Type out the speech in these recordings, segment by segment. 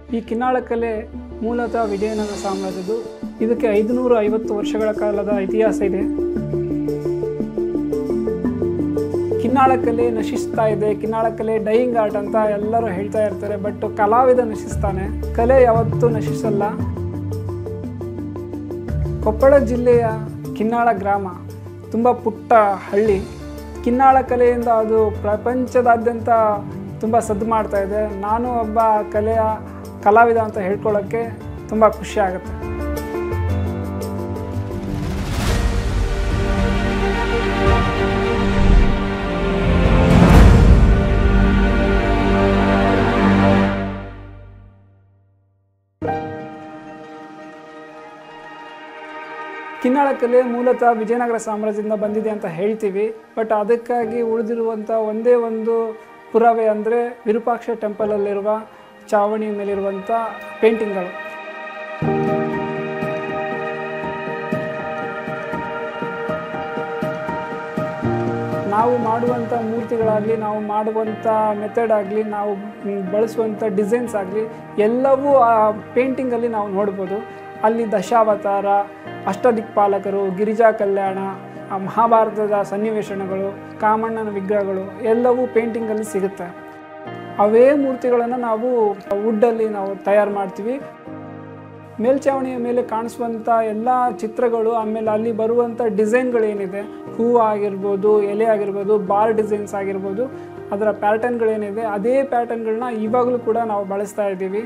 ಈ ಕಿನ್ನಾಳ ಕಲೆ ಮೂಲತಃ ವಿಜಯನಗರ ಸಾಮ್ರಾಜ್ಯದ್ದು ಇದಕ್ಕೆ ಐದುನೂರ ಐವತ್ತು ವರ್ಷಗಳ ಕಾಲದ ಇತಿಹಾಸ ಇದೆ ಕಿನ್ನಾಳ ಕಲೆ ನಶಿಸ್ತಾ ಇದೆ ಕಿನ್ನಾಳ ಕಲೆ ಡೈಯಿಂಗ್ ಆರ್ಟ್ ಅಂತ ಎಲ್ಲರೂ ಹೇಳ್ತಾ ಇರ್ತಾರೆ ಬಟ್ ಕಲಾವಿದ ನಶಿಸ್ತಾನೆ ಕಲೆ ಯಾವತ್ತೂ ನಶಿಸಲ್ಲ ಕೊಪ್ಪಳ ಜಿಲ್ಲೆಯ ಕಿನ್ನಾಳ ಗ್ರಾಮ ತುಂಬ ಪುಟ್ಟ ಹಳ್ಳಿ ಕಿನ್ನಾಳ ಕಲೆಯಿಂದ ಅದು ಪ್ರಪಂಚದಾದ್ಯಂತ ತುಂಬ ಸದ್ದು ಮಾಡ್ತಾ ಇದೆ ನಾನು ಒಬ್ಬ ಕಲೆಯ ಕಲಾವಿದ ಅಂತ ಹೇಳ್ಕೊಳ್ಳೋಕ್ಕೆ ತುಂಬ ಖುಷಿ ಆಗುತ್ತೆ ಕಿನ್ನಾಳ ಕಲೆ ಮೂಲತಃ ವಿಜಯನಗರ ಸಾಮ್ರಾಜ್ಯದಿಂದ ಬಂದಿದೆ ಅಂತ ಹೇಳ್ತೀವಿ ಬಟ್ ಅದಕ್ಕಾಗಿ ಉಳಿದಿರುವಂಥ ಒಂದೇ ಒಂದು ಪುರಾವೆ ಅಂದರೆ ವಿರೂಪಾಕ್ಷ ಟೆಂಪಲಲ್ಲಿರುವ ಚಾವಣಿ ಮೇಲಿರುವಂಥ ಪೇಂಟಿಂಗ್ಗಳು ನಾವು ಮಾಡುವಂಥ ಮೂರ್ತಿಗಳಾಗಲಿ ನಾವು ಮಾಡುವಂಥ ಮೆಥಡ್ ಆಗಲಿ ನಾವು ಮ್, ಬಳಸುವಂಥ ಡಿಸೈನ್ಸ್ ಆಗಲಿ ಎಲ್ಲವೂ ಆ ಪೇಂಟಿಂಗಲ್ಲಿ ನಾವು ನೋಡ್ಬೋದು ಅಲ್ಲಿ ದಶಾವತಾರ ಅಷ್ಟದಿಕ್ಪಾಲಕರು ಗಿರಿಜಾ ಕಲ್ಯಾಣ ಆ ಮಹಾಭಾರತದ ಸನ್ನಿವೇಶನಗಳು ಕಾಮಣ್ಣನ ವಿಗ್ರಹಗಳು ಎಲ್ಲವೂ ಪೇಂಟಿಂಗಲ್ಲಿ ಸಿಗುತ್ತೆ ಅವೇ ಮೂರ್ತಿಗಳನ್ನು ನಾವು ವುಡ್ಡಲ್ಲಿ ನಾವು ತಯಾರು ಮಾಡ್ತೀವಿ ಮೇಲ್ಛಾವಣಿಯ ಮೇಲೆ ಕಾಣಿಸುವಂಥ ಎಲ್ಲ ಚಿತ್ರಗಳು ಆಮೇಲೆ ಅಲ್ಲಿ ಬರುವಂಥ ಡಿಸೈನ್ಗಳೇನಿದೆ ಹೂವು ಆಗಿರ್ಬೋದು ಎಲೆ ಆಗಿರ್ಬೋದು ಬಾರ್ ಡಿಸೈನ್ಸ್ ಆಗಿರ್ಬೋದು ಅದರ ಪ್ಯಾಟರ್ನ್ಗಳೇನಿದೆ ಅದೇ ಪ್ಯಾಟರ್ನ್ಗಳನ್ನ ಇವಾಗಲೂ ಕೂಡ ನಾವು ಬಳಸ್ತಾ ಇದ್ದೀವಿ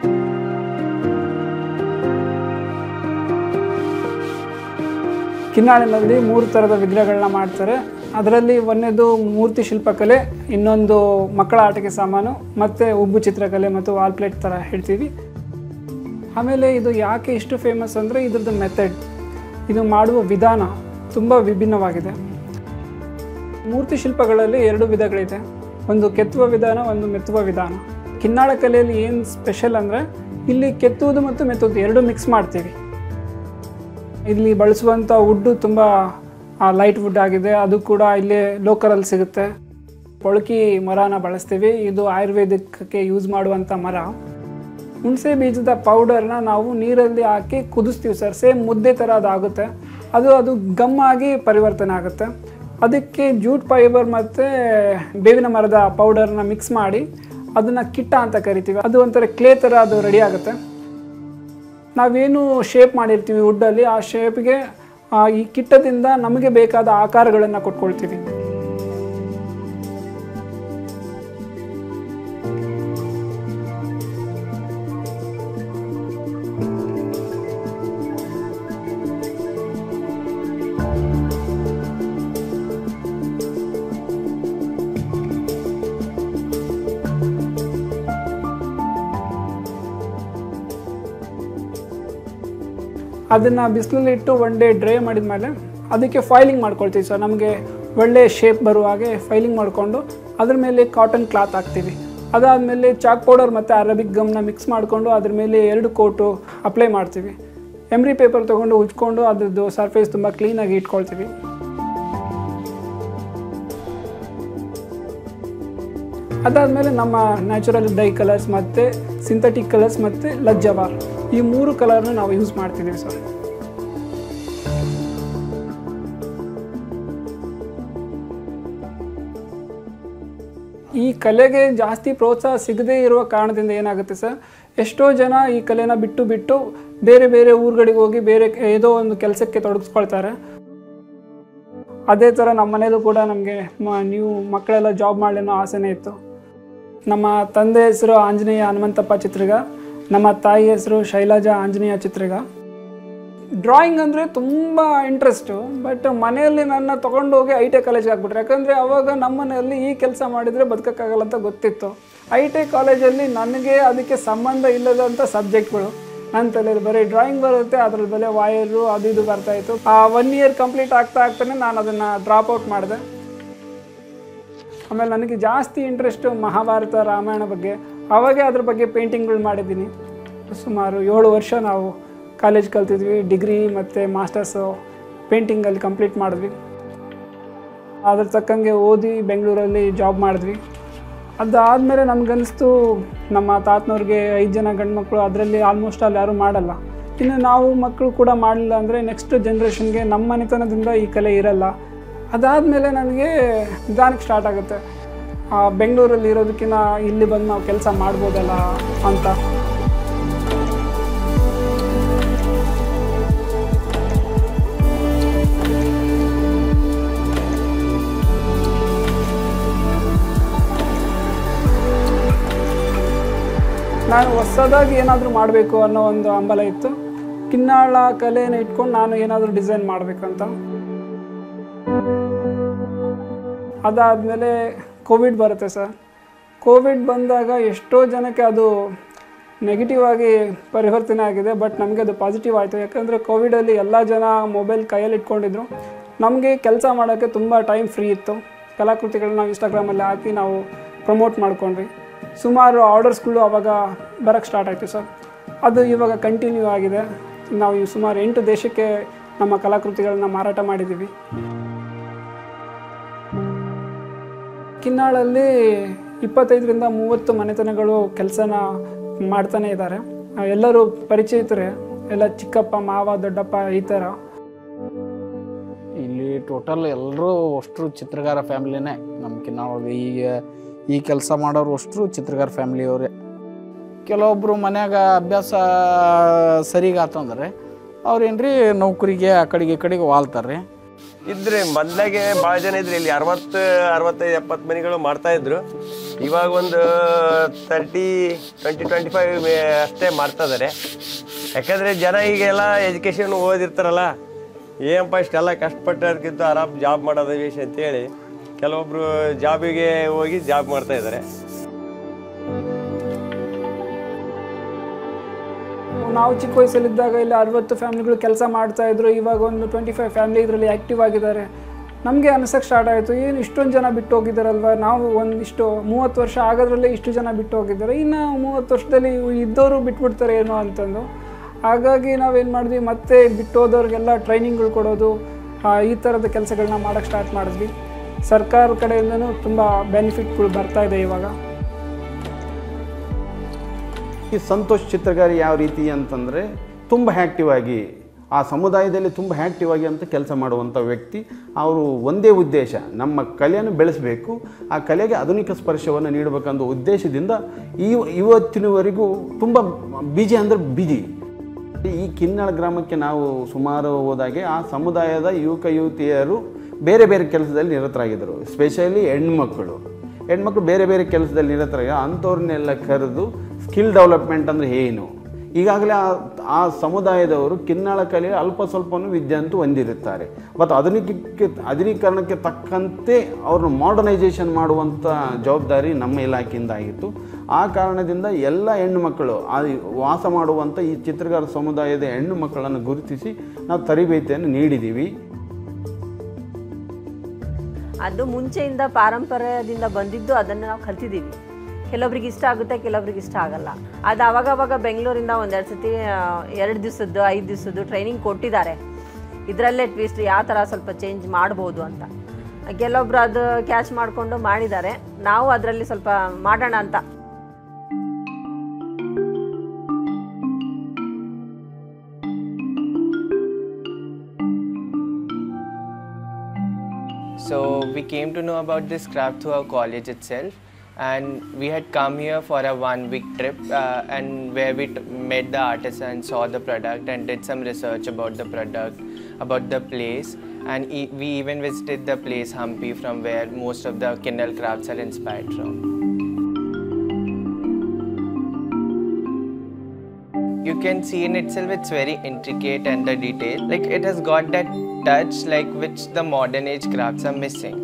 ಕಿನ್ನಾಳಿನಲ್ಲಿ ಮೂರು ಥರದ ವಿಗ್ರಹಗಳನ್ನ ಮಾಡ್ತಾರೆ ಅದರಲ್ಲಿ ಒಂದನೇದು ಮೂರ್ತಿ ಶಿಲ್ಪಕಲೆ ಇನ್ನೊಂದು ಮಕ್ಕಳ ಆಟಿಕೆ ಸಾಮಾನು ಮತ್ತು ಉಬ್ಬು ಚಿತ್ರಕಲೆ ಮತ್ತು ವಾಲ್ ಪ್ಲೇಟ್ ಥರ ಹೇಳ್ತೀವಿ ಆಮೇಲೆ ಇದು ಯಾಕೆ ಇಷ್ಟು ಫೇಮಸ್ ಅಂದರೆ ಇದ್ರದ್ದು ಮೆಥಡ್ ಇದು ಮಾಡುವ ವಿಧಾನ ತುಂಬ ವಿಭಿನ್ನವಾಗಿದೆ ಮೂರ್ತಿ ಶಿಲ್ಪಗಳಲ್ಲಿ ಎರಡು ವಿಧಗಳಿದೆ ಒಂದು ಕೆತ್ತುವ ವಿಧಾನ ಒಂದು ಮೆತ್ತುವ ವಿಧಾನ ಕಿನ್ನಾಳ ಕಲೆಯಲ್ಲಿ ಏನು ಸ್ಪೆಷಲ್ ಅಂದರೆ ಇಲ್ಲಿ ಕೆತ್ತುವುದು ಮತ್ತು ಮೆತ್ತುವುದು ಎರಡು ಮಿಕ್ಸ್ ಮಾಡ್ತೀವಿ ಇಲ್ಲಿ ಬಳಸುವಂಥ ವುಡ್ಡು ತುಂಬ ಲೈಟ್ ವುಡ್ ಆಗಿದೆ ಅದು ಕೂಡ ಇಲ್ಲಿ ಲೋಕಲಲ್ಲಿ ಸಿಗುತ್ತೆ ಕೊಳಕಿ ಮರನ ಬಳಸ್ತೀವಿ ಇದು ಆಯುರ್ವೇದಿಕಕ್ಕೆ ಯೂಸ್ ಮಾಡುವಂಥ ಮರ ಹುಣಸೆ ಬೀಜದ ಪೌಡರ್ನ ನಾವು ನೀರಲ್ಲಿ ಹಾಕಿ ಕುದಿಸ್ತೀವಿ ಸರ್ ಸೇಮ್ ಮುದ್ದೆ ಥರ ಅದಾಗುತ್ತೆ ಅದು ಅದು ಗಮ್ ಆಗಿ ಪರಿವರ್ತನೆ ಆಗುತ್ತೆ ಅದಕ್ಕೆ ಜೂಟ್ ಫೈಬರ್ ಮತ್ತು ಬೇವಿನ ಮರದ ಪೌಡರ್ನ ಮಿಕ್ಸ್ ಮಾಡಿ ಅದನ್ನು ಕಿಟ್ಟ ಅಂತ ಕರಿತೀವಿ ಅದು ಒಂಥರ ಕ್ಲೇ ಥರ ಅದು ರೆಡಿ ಆಗುತ್ತೆ ನಾವೇನು ಶೇಪ್ ಮಾಡಿರ್ತೀವಿ ವುಡ್ಡಲ್ಲಿ ಆ ಶೇಪ್ಗೆ ಈ ಕಿಟ್ಟದಿಂದ ನಮಗೆ ಬೇಕಾದ ಆಕಾರಗಳನ್ನು ಕೊಟ್ಕೊಳ್ತೀವಿ ಅದನ್ನು ಬಿಸಿಲಲ್ಲಿ ಇಟ್ಟು ಒನ್ ಡೇ ಡ್ರೈ ಮಾಡಿದ್ಮೇಲೆ ಅದಕ್ಕೆ ಫೈಲಿಂಗ್ ಮಾಡ್ಕೊಳ್ತೀವಿ ಸರ್ ನಮಗೆ ಒಳ್ಳೆ ಶೇಪ್ ಬರುವ ಹಾಗೆ ಫೈಲಿಂಗ್ ಮಾಡಿಕೊಂಡು ಅದ್ರ ಮೇಲೆ ಕಾಟನ್ ಕ್ಲಾತ್ ಹಾಕ್ತೀವಿ ಅದಾದಮೇಲೆ ಚಾಕ್ ಪೌಡರ್ ಮತ್ತು ಅರಬಿಕ್ ಗಮ್ನ ಮಿಕ್ಸ್ ಮಾಡಿಕೊಂಡು ಅದ್ರ ಮೇಲೆ ಎರಡು ಕೋಟು ಅಪ್ಲೈ ಮಾಡ್ತೀವಿ ಎಮ್ರಿ ಪೇಪರ್ ತೊಗೊಂಡು ಉಜ್ಕೊಂಡು ಅದ್ರದ್ದು ಸರ್ಫೇಸ್ ತುಂಬ ಕ್ಲೀನಾಗಿ ಇಟ್ಕೊಳ್ತೀವಿ ಅದಾದಮೇಲೆ ನಮ್ಮ ನ್ಯಾಚುರಲ್ ಡೈ ಕಲರ್ಸ್ ಮತ್ತು ಸಿಂಥೆಟಿಕ್ ಕಲರ್ಸ್ ಮತ್ತು ಲಜ್ಜವಾರ್ ಈ ಮೂರು ಕಲರ್ನ ನಾವು ಯೂಸ್ ಮಾಡ್ತಿದ್ದೀವಿ ಸರ್ ಈ ಕಲೆಗೆ ಜಾಸ್ತಿ ಪ್ರೋತ್ಸಾಹ ಸಿಗದೇ ಇರುವ ಕಾರಣದಿಂದ ಏನಾಗುತ್ತೆ ಸರ್ ಎಷ್ಟೋ ಜನ ಈ ಕಲೆನ ಬಿಟ್ಟು ಬಿಟ್ಟು ಬೇರೆ ಬೇರೆ ಊರುಗಳಿಗೆ ಹೋಗಿ ಬೇರೆ ಏದೋ ಒಂದು ಕೆಲಸಕ್ಕೆ ತೊಡಗಿಸ್ಕೊಳ್ತಾರೆ ಅದೇ ಥರ ನಮ್ಮ ಮನೇಲೂ ಕೂಡ ನಮಗೆ ನೀವು ಮಕ್ಕಳೆಲ್ಲ ಜಾಬ್ ಮಾಡಲಿ ಅನ್ನೋ ಆಸೆನೇ ಇತ್ತು ನಮ್ಮ ತಂದೆ ಹೆಸರು ಆಂಜನೇಯ ಹನುಮಂತಪ್ಪ ಚಿತ್ರಗ ನಮ್ಮ ತಾಯಿ ಹೆಸರು ಶೈಲಜಾ ಆಂಜನೇಯ ಚಿತ್ರಗ ಡ್ರಾಯಿಂಗ್ ಅಂದರೆ ತುಂಬ ಇಂಟ್ರೆಸ್ಟು ಬಟ್ ಮನೆಯಲ್ಲಿ ನನ್ನ ತೊಗೊಂಡು ಹೋಗಿ ಐ ಟಿ ಕಾಲೇಜ್ಗೆ ಹಾಕ್ಬಿಟ್ರು ಯಾಕಂದರೆ ಅವಾಗ ನಮ್ಮ ಮನೆಯಲ್ಲಿ ಈ ಕೆಲಸ ಮಾಡಿದರೆ ಬದುಕೋಕ್ಕಾಗಲ್ಲ ಅಂತ ಗೊತ್ತಿತ್ತು ಐ ಟಿ ಕಾಲೇಜಲ್ಲಿ ನನಗೆ ಅದಕ್ಕೆ ಸಂಬಂಧ ಇಲ್ಲದಂಥ ಸಬ್ಜೆಕ್ಟ್ಗಳು ನನ್ನ ತಲೆಯಲ್ಲಿ ಬರೀ ಡ್ರಾಯಿಂಗ್ ಬರುತ್ತೆ ಅದ್ರಲ್ಲಿ ಬೆಲೆ ವಾಯರು ಅದು ಇದು ಬರ್ತಾಯಿತ್ತು ಆ ಒನ್ ಇಯರ್ ಕಂಪ್ಲೀಟ್ ಆಗ್ತಾ ಆಗ್ತಾನೆ ನಾನು ಅದನ್ನು ಡ್ರಾಪ್ ಔಟ್ ಮಾಡಿದೆ ಆಮೇಲೆ ನನಗೆ ಜಾಸ್ತಿ ಇಂಟ್ರೆಸ್ಟು ಮಹಾಭಾರತ ರಾಮಾಯಣ ಬಗ್ಗೆ ಅವಾಗೇ ಅದ್ರ ಬಗ್ಗೆ ಪೇಂಟಿಂಗ್ಗಳು ಮಾಡಿದ್ದೀನಿ ಸುಮಾರು ಏಳು ವರ್ಷ ನಾವು ಕಾಲೇಜ್ ಕಲ್ತಿದ್ವಿ ಡಿಗ್ರಿ ಮತ್ತು ಮಾಸ್ಟರ್ಸು ಪೇಂಟಿಂಗಲ್ಲಿ ಕಂಪ್ಲೀಟ್ ಮಾಡಿದ್ವಿ ಅದ್ರ ತಕ್ಕಂಗೆ ಓದಿ ಬೆಂಗಳೂರಲ್ಲಿ ಜಾಬ್ ಮಾಡಿದ್ವಿ ಅದಾದಮೇಲೆ ನಮ್ಗನ್ನಿಸ್ತು ನಮ್ಮ ತಾತನವ್ರಿಗೆ ಐದು ಜನ ಗಂಡು ಮಕ್ಕಳು ಅದರಲ್ಲಿ ಆಲ್ಮೋಸ್ಟ್ ಅಲ್ಲಿ ಯಾರೂ ಮಾಡಲ್ಲ ಇನ್ನು ನಾವು ಮಕ್ಕಳು ಕೂಡ ಮಾಡಲಿಲ್ಲ ಅಂದರೆ ನೆಕ್ಸ್ಟ್ ಜನ್ರೇಷನ್ಗೆ ನಮ್ಮ ಮನೆತನದಿಂದ ಈ ಕಲೆ ಇರಲ್ಲ ಅದಾದಮೇಲೆ ನನಗೆ ನಿಧಾನಕ್ಕೆ ಸ್ಟಾರ್ಟ್ ಆಗುತ್ತೆ ಆ, ಬೆಂಗಳೂರಲ್ಲಿ ಇರೋದಕ್ಕಿಂತ ಇಲ್ಲಿ ಬಂದು ನಾವು ಕೆಲಸ ಮಾಡ್ಬೋದಲ್ಲ ಅಂತ ನಾನು ಹೊಸದಾಗಿ ಏನಾದರೂ ಮಾಡಬೇಕು ಅನ್ನೋ ಒಂದು ಹಂಬಲ ಇತ್ತು ಕಿನ್ನಾಳ ಕಲೆನ ಇಟ್ಕೊಂಡು ನಾನು ಏನಾದರೂ ಡಿಸೈನ್ ಮಾಡಬೇಕಂತ ಅದಾದಮೇಲೆ ಕೋವಿಡ್ ಬರುತ್ತೆ ಸರ್ ಕೋವಿಡ್ ಬಂದಾಗ ಎಷ್ಟೋ ಜನಕ್ಕೆ ಅದು ನೆಗೆಟಿವ್ ಆಗಿ ಪರಿವರ್ತನೆ ಆಗಿದೆ ಬಟ್ ನಮಗೆ ಅದು ಪಾಸಿಟಿವ್ ಆಯಿತು ಯಾಕಂದರೆ ಕೋವಿಡಲ್ಲಿ ಎಲ್ಲ ಜನ ಮೊಬೈಲ್ ಕೈಯಲ್ಲಿ ಇಟ್ಕೊಂಡಿದ್ರು ನಮಗೆ ಕೆಲಸ ಮಾಡೋಕ್ಕೆ ತುಂಬ ಟೈಮ್ ಫ್ರೀ ಇತ್ತು ಕಲಾಕೃತಿಗಳನ್ನ ನಾವು ಇನ್ಸ್ಟಾಗ್ರಾಮಲ್ಲಿ ಹಾಕಿ ನಾವು ಪ್ರಮೋಟ್ ಮಾಡ್ಕೊಂಡ್ವಿ ಸುಮಾರು ಆರ್ಡರ್ಸ್ಗಳು ಆವಾಗ ಬರೋಕ್ಕೆ ಸ್ಟಾರ್ಟ್ ಆಯಿತು ಸರ್ ಅದು ಇವಾಗ ಕಂಟಿನ್ಯೂ ಆಗಿದೆ ನಾವು ಈ ಸುಮಾರು ಎಂಟು ದೇಶಕ್ಕೆ ನಮ್ಮ ಕಲಾಕೃತಿಗಳನ್ನ ಮಾರಾಟ ಮಾಡಿದ್ದೀವಿ ಕಿನ್ನಾಳಲ್ಲಿ ಇಪ್ಪತ್ತೈದರಿಂದ ಮೂವತ್ತು ಮನೆತನಗಳು ಕೆಲಸನ ಮಾಡ್ತಾನೆ ಇದ್ದಾರೆ ಆ, ಎಲ್ಲರೂ ಪರಿಚಯಿತರೆ ಎಲ್ಲ ಚಿಕ್ಕಪ್ಪ ಮಾವ ದೊಡ್ಡಪ್ಪ ಈ ಥರ ಇಲ್ಲಿ ಟೋಟಲ್ ಎಲ್ಲರೂ ಅಷ್ಟರು ಚಿತ್ರಗಾರ ಫ್ಯಾಮಿಲಿನೇ ನಮ್ಮ ಕಿನ್ನಾಳ್ ಈಗ ಈ ಕೆಲಸ ಮಾಡೋರು ಅಷ್ಟರು ಚಿತ್ರಗಾರ ಫ್ಯಾಮಿಲಿಯವರೇ ಕೆಲವೊಬ್ಬರು ಮನ್ಯಾಗ ಅಭ್ಯಾಸ ಸರಿಗಾತಂದ್ರೆ ಅವ್ರೇನ್ರಿ ನೌಕರಿಗೆ ಆ ಕಡೆಗೆ ಈ ಕಡೆಗೆ ವಾಲ್ತಾರೆ ಇದ್ರೆ ಮೊದ್ಲಾಗೆ ಭಾಳ ಜನ ಇದ್ರಿ ಇಲ್ಲಿ ಅರವತ್ತು ಅರವತ್ತೈದು ಎಪ್ಪತ್ತು ಮನೆಗಳು ಮಾಡ್ತಾ ಇದ್ರು ಇವಾಗ ಒಂದು ತರ್ಟಿ ಟ್ವೆಂಟಿ ಟ್ವೆಂಟಿ ಫೈವ್ ಅಷ್ಟೇ ಮಾಡ್ತಾ ಇದಾರೆ ಯಾಕಂದ್ರೆ ಜನ ಈಗೆಲ್ಲ ಎಜುಕೇಶನ್ ಓದಿರ್ತಾರಲ್ಲ ಏನಪ್ಪ ಇಷ್ಟೆಲ್ಲ ಕಷ್ಟಪಟ್ಟು ಅದಕ್ಕಿಂತ ಆರಾಮ್ ಜಾಬ್ ಮಾಡೋದು ವಿಷಯ ಅಂತೇಳಿ ಕೆಲವೊಬ್ರು ಜಾಬಿಗೆ ಹೋಗಿ ಜಾಬ್ ಮಾಡ್ತಾ ಇದ್ದಾರೆ ನಾವು ಚಿಕ್ಕ ವಯಸ್ಸಲ್ಲಿದ್ದಾಗ ಇಲ್ಲಿ ಅರವತ್ತು ಫ್ಯಾಮಿಲಿಗಳು ಕೆಲಸ ಮಾಡ್ತಾ ಇದ್ರು ಇವಾಗ ಒಂದು ಟ್ವೆಂಟಿ ಫೈವ್ ಫ್ಯಾಮಿಲಿ ಇದರಲ್ಲಿ ಆ್ಯಕ್ಟಿವ್ ಆಗಿದ್ದಾರೆ ನಮಗೆ ಅನ್ಸಕ್ಕೆ ಸ್ಟಾರ್ಟ್ ಆಯಿತು ಏನು ಇಷ್ಟೊಂದು ಜನ ಬಿಟ್ಟು ಹೋಗಿದ್ದಾರಲ್ವ ನಾವು ಒಂದಿಷ್ಟು ಮೂವತ್ತು ವರ್ಷ ಆಗೋದ್ರಲ್ಲೇ ಇಷ್ಟು ಜನ ಬಿಟ್ಟು ಹೋಗಿದ್ದಾರೆ ಇನ್ನು ಮೂವತ್ತು ವರ್ಷದಲ್ಲಿ ಇದ್ದವರು ಬಿಟ್ಬಿಡ್ತಾರೆ ಏನೋ ಅಂತಂದು ಹಾಗಾಗಿ ನಾವೇನು ಮಾಡಿದ್ವಿ ಮತ್ತೆ ಬಿಟ್ಟು ಹೋದವ್ರಿಗೆಲ್ಲ ಟ್ರೈನಿಂಗ್ಗಳು ಕೊಡೋದು ಆ, ಈ ಥರದ ಕೆಲಸಗಳನ್ನ ಮಾಡೋಕ್ಕೆ ಸ್ಟಾರ್ಟ್ ಮಾಡಿದ್ವಿ ಸರ್ಕಾರ ಕಡೆಯಿಂದನೂ ತುಂಬ ಬೆನಿಫಿಟ್ಗಳು ಬರ್ತಾ ಇದೆ ಇವಾಗ ಈ ಸಂತೋಷ್ ಚಿತ್ರಗಾರಿ ಯಾವ ರೀತಿ ಅಂತಂದರೆ ತುಂಬ ಆ್ಯಕ್ಟಿವ್ ಆಗಿ ಆ ಸಮುದಾಯದಲ್ಲಿ ತುಂಬ ಆ್ಯಕ್ಟಿವ್ ಆಗಿ ಅಂತ ಕೆಲಸ ಮಾಡುವಂಥ ವ್ಯಕ್ತಿ ಅವರು ಒಂದೇ ಉದ್ದೇಶ ನಮ್ಮ ಕಲೆಯನ್ನು ಬೆಳೆಸಬೇಕು ಆ ಕಲೆಗೆ ಆಧುನಿಕ ಸ್ಪರ್ಶವನ್ನು ನೀಡಬೇಕಂತ ಉದ್ದೇಶದಿಂದ ಈ ಇವತ್ತಿನವರೆಗೂ ತುಂಬ ಬಿಜಿ ಅಂದರೆ ಬಿಜಿ ಈ ಕಿನ್ನಾಳ ಗ್ರಾಮಕ್ಕೆ ನಾವು ಸುಮಾರು ಹೋದಾಗೆ ಆ ಸಮುದಾಯದ ಯುವಕ ಯುವತಿಯರು ಬೇರೆ ಬೇರೆ ಕೆಲಸದಲ್ಲಿ ನಿರತರಾಗಿದ್ದರು ಸ್ಪೆಷಲಿ ಹೆಣ್ಮಕ್ಕಳು ಹೆಣ್ಮಕ್ಳು ಬೇರೆ ಬೇರೆ ಕೆಲಸದಲ್ಲಿ ನಿರತರಾಗಿ ಅಂಥವ್ರನ್ನೆಲ್ಲ ಕರೆದು ಸ್ಕಿಲ್ ಡೆವಲಪ್ಮೆಂಟ್ ಅಂದರೆ ಏನು ಈಗಾಗಲೇ ಆ ಆ ಸಮುದಾಯದವರು ಕಿನ್ನಾಳ ಕಲೆ ಅಲ್ಪ ಸ್ವಲ್ಪನೂ ವಿದ್ಯೆ ಅಂತೂ ಹೊಂದಿರುತ್ತಾರೆ ಮತ್ತು ಆಧುನಿಕಕ್ಕೆ ಆಧುನೀಕರಣಕ್ಕೆ ತಕ್ಕಂತೆ ಅವ್ರನ್ನ ಮಾಡರ್ನೈಸೇಷನ್ ಮಾಡುವಂಥ ಜವಾಬ್ದಾರಿ ನಮ್ಮ ಇಲಾಖೆಯಿಂದ ಆಗಿತ್ತು ಆ ಕಾರಣದಿಂದ ಎಲ್ಲ ಹೆಣ್ಣು ಮಕ್ಕಳು ಆ ವಾಸ ಮಾಡುವಂಥ ಈ ಚಿತ್ರಗಾರ ಸಮುದಾಯದ ಹೆಣ್ಣು ಮಕ್ಕಳನ್ನು ಗುರುತಿಸಿ ನಾವು ತರಬೇತಿಯನ್ನು ನೀಡಿದ್ದೀವಿ ಅದು ಮುಂಚೆಯಿಂದ ಪಾರಂಪರ್ಯದಿಂದ ಬಂದಿದ್ದು ಅದನ್ನು ನಾವು ಕಲ್ತಿದ್ದೀವಿ ಕೆಲವೊಬ್ರಿಗೆ ಇಷ್ಟ ಆಗುತ್ತೆ ಕೆಲವೊಬ್ರಿಗೆ ಇಷ್ಟ ಆಗಲ್ಲ ಅದು ಅವಾಗ ಅವಾಗ ಬೆಂಗಳೂರಿಂದ ಒಂದೆರಡು ಸತಿ ಎರಡು ದಿವಸದ್ದು ಐದು ದಿವಸದ್ದು ಟ್ರೈನಿಂಗ್ ಕೊಟ್ಟಿದ್ದಾರೆ ಇದರಲ್ಲೇ ಟ್ವಿಸ್ಟ್ ಯಾವ ಥರ ಸ್ವಲ್ಪ ಚೇಂಜ್ ಮಾಡ್ಬೋದು ಅಂತ ಕೆಲವೊಬ್ರು ಅದು ಕ್ಯಾಚ್ ಮಾಡಿಕೊಂಡು ಮಾಡಿದ್ದಾರೆ ನಾವು ಅದರಲ್ಲಿ ಸ್ವಲ್ಪ ಮಾಡೋಣ ಅಂತ So we came to know about this craft through our college itself, and we had come here for a one-week trip, uh, and where we t- met the artisan, saw the product, and did some research about the product, about the place, and e- we even visited the place Hampi, from where most of the Kindle crafts are inspired from. you can see in itself it's very intricate and the detail like it has got that touch like which the modern age crafts are missing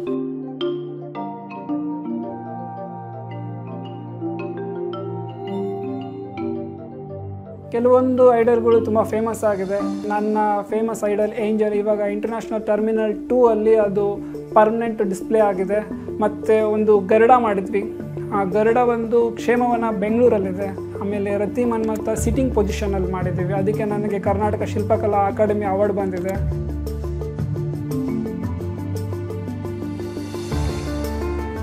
ಕೆಲವೊಂದು ಐಡಲ್ಗಳು ತುಂಬ famous ಆಗಿದೆ ನನ್ನ famous idol angel ಇವಾಗ international terminal too ಅಲ್ಲಿ ಅದು permanent display ಆಗಿದೆ ಮತ್ತು ಒಂದು ಗರುಡ ಮಾಡಿದ್ವಿ ಆ ಗರುಡ ಒಂದು ಕ್ಷೇಮವನ ಬೆಂಗಳೂರಲ್ಲಿದೆ ಆಮೇಲೆ ರತಿ ಮನ್ಮತ್ತ ಸಿಟ್ಟಿಂಗ್ ಪೊಸಿಷನಲ್ಲಿ ಮಾಡಿದ್ದೀವಿ ಅದಕ್ಕೆ ನನಗೆ ಕರ್ನಾಟಕ ಶಿಲ್ಪಕಲಾ ಅಕಾಡೆಮಿ ಅವಾರ್ಡ್ ಬಂದಿದೆ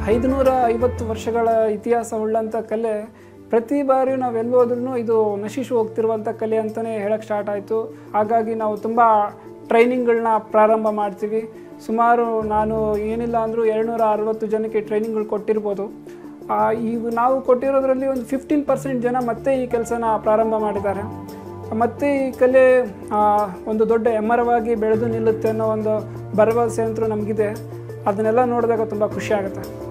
ಐದುನೂರ ಐವತ್ತು ವರ್ಷಗಳ ಇತಿಹಾಸ ಉಳ್ಳಂಥ ಕಲೆ ಪ್ರತಿ ಬಾರಿ ನಾವು ಎಲ್ಲಿ ಹೋದ್ರೂ ಇದು ನಶಿಸಿ ಹೋಗ್ತಿರುವಂಥ ಕಲೆ ಅಂತಲೇ ಹೇಳಕ್ಕೆ ಸ್ಟಾರ್ಟ್ ಆಯಿತು ಹಾಗಾಗಿ ನಾವು ತುಂಬ ಟ್ರೈನಿಂಗ್ಗಳನ್ನ ಪ್ರಾರಂಭ ಮಾಡ್ತೀವಿ ಸುಮಾರು ನಾನು ಏನಿಲ್ಲ ಅಂದರೂ ಎರಡುನೂರ ಅರವತ್ತು ಜನಕ್ಕೆ ಟ್ರೈನಿಂಗ್ಗಳು ಕೊಟ್ಟಿರ್ಬೋದು ಆ, ಈಗ ನಾವು ಕೊಟ್ಟಿರೋದ್ರಲ್ಲಿ ಒಂದು ಫಿಫ್ಟೀನ್ ಪರ್ಸೆಂಟ್ ಜನ ಮತ್ತೆ ಈ ಕೆಲಸನ ಪ್ರಾರಂಭ ಮಾಡಿದ್ದಾರೆ ಮತ್ತೆ ಈ ಕಲೆ ಆ, ಒಂದು ದೊಡ್ಡ ಎಮ್ಮರವಾಗಿ ಬೆಳೆದು ನಿಲ್ಲುತ್ತೆ ಅನ್ನೋ ಒಂದು ಭರವಸೆ ಅಂತೂ ನಮಗಿದೆ ಅದನ್ನೆಲ್ಲ ನೋಡಿದಾಗ ತುಂಬ ಖುಷಿ ಆಗುತ್ತೆ